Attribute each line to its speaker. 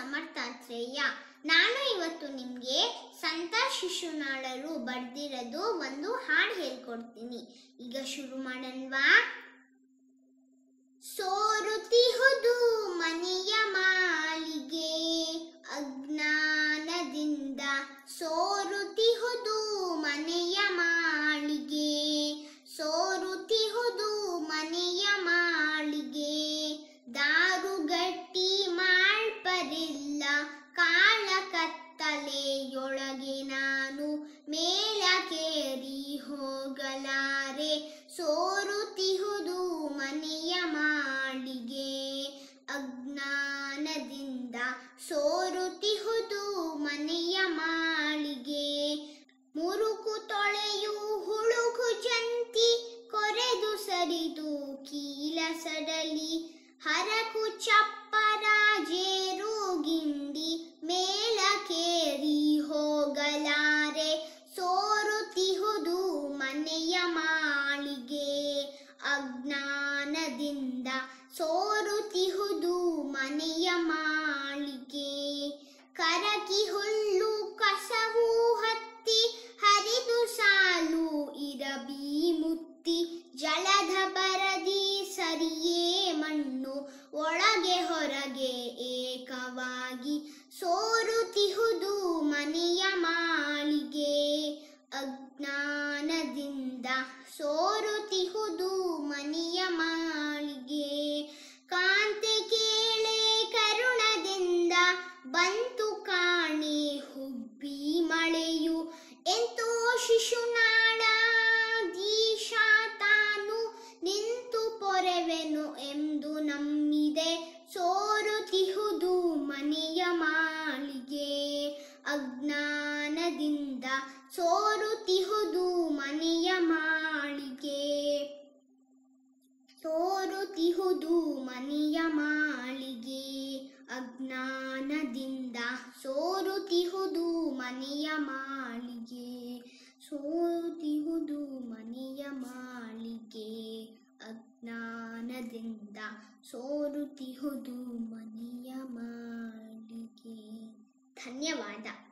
Speaker 1: ಸಮರ್ಥಾತ್ರೇಯ ನಾನು ಇವತ್ತು ನಿಮಗೆ ಸಂತ ಶಿಶುನಾಳರು ಬರ್ದಿರೋದು ಒಂದು ಹಾಡು ಹೇಳ್ಕೊಡ್ತೀನಿ ಈಗ ಶುರು ಮಾಡಣ್ವಾ ಸೋರುತಿಹುದು ಮನೆಯ ಮಾಳಿಗೆ ಅಜ್ಞಾನದಿಂದ ಸೋರುತಿಹುದು ಮನೆಯ ಮಾಳಿಗೆ ಸೋರುತಿಹುದು ಮನೆಯ ಮಾಳಿಗೆ ದಾರುಗಟ್ಟಿ ಮಾಡ್ಪರಿಲ್ಲ ಕಾಳ ಕತ್ತಲೆಯೊಳಗೆ ನಾನು ಮೇಲಕೇರಿ ಹೋಗಲಾರೆ ಸೋರುತಿಹುದು ಮನೆಯ ಮಾಳಿಗೆ ಅಜ್ಞಾನದಿಂದ ಸೋರುತಿಹುದು ಮನೆಯ ಮಾಳಿಗೆ ಮುರುಕು ತೊಳೆಯು ಹುಳುಕು ಜಂತಿ ಕೊರೆದು ಸರಿದು ಕೀಲ ಸಡಲಿ ಹರಕು ಚಪ್ಪರ ಜೇರು ಗಿಂಡಿ ಮೇಲಕೇರಿ ಹೋಗಲಾರೆ ಸೋರುತಿಹುದು ಮನೆಯ ಮಾಳಿಗೆ ಅಜ್ಞಾನದಿಂದ ಸೋರುತಿಹುದು ಮನೆಯ ಮಾಳಿಗೆ ಕರಕಿ ಹುಲ್ಲು ಕಸವು ಹತ್ತಿ ಹರಿದು ಸಾಲು ಇರಬಿ ಮುತ್ತಿ ಜಲಧ ಬರದಿ ಸರಿಯೇ ಮಣ್ಣು ಒಳಗೆ ಹೊರಗೆ ಏಕವಾಗಿ ಸೋರುತಿಹುದು ಮನೆಯ ಮಾಳಿಗೆ ಅಜ್ಞಾನದಿಂದ ಸೋರುತಿಹುದು ಮನೆಯ ಮಾಳಿಗೆ ಕಾಂತೆ ಕೇಳೆ ಕರುಣದಿಂದ ಬಂತು ಕಾಣೆ ಹುಬ್ಬಿ ಮಳೆಯು ಎಂತೋ ಶಿಶುನಾಳ ದೀಶ ತಾನು ನಿಂತು ಪೊರೆವೆನು ಎಂದು ನಂಬಿದೆ ಸೋರುತಿಹುದು ಮನೆಯ ಮಾಳಿಗೆ ಅಜ್ಞಾನದಿಂದ ಸೋರುತಿಹುದು ಮನೆಯ ಮಾಳಿಗೆ ಸೋರುತಿಹುದು ಮನೆಯ ಮಾಳಿಗೆ ಅಜ್ಞಾನದಿಂದ ಸೋರುತಿಹುದು ಮನೆಯ ಮಾಳಿಗೆ ಸೋರುತಿಹುದು ಮನೆಯ ಮಾಳಿಗೆ ಅಜ್ಞಾನದಿಂದ ಸೋರುತಿಹುದು ಮನೆಯ ಮಾಳಿಗೆ ಧನ್ಯವಾದ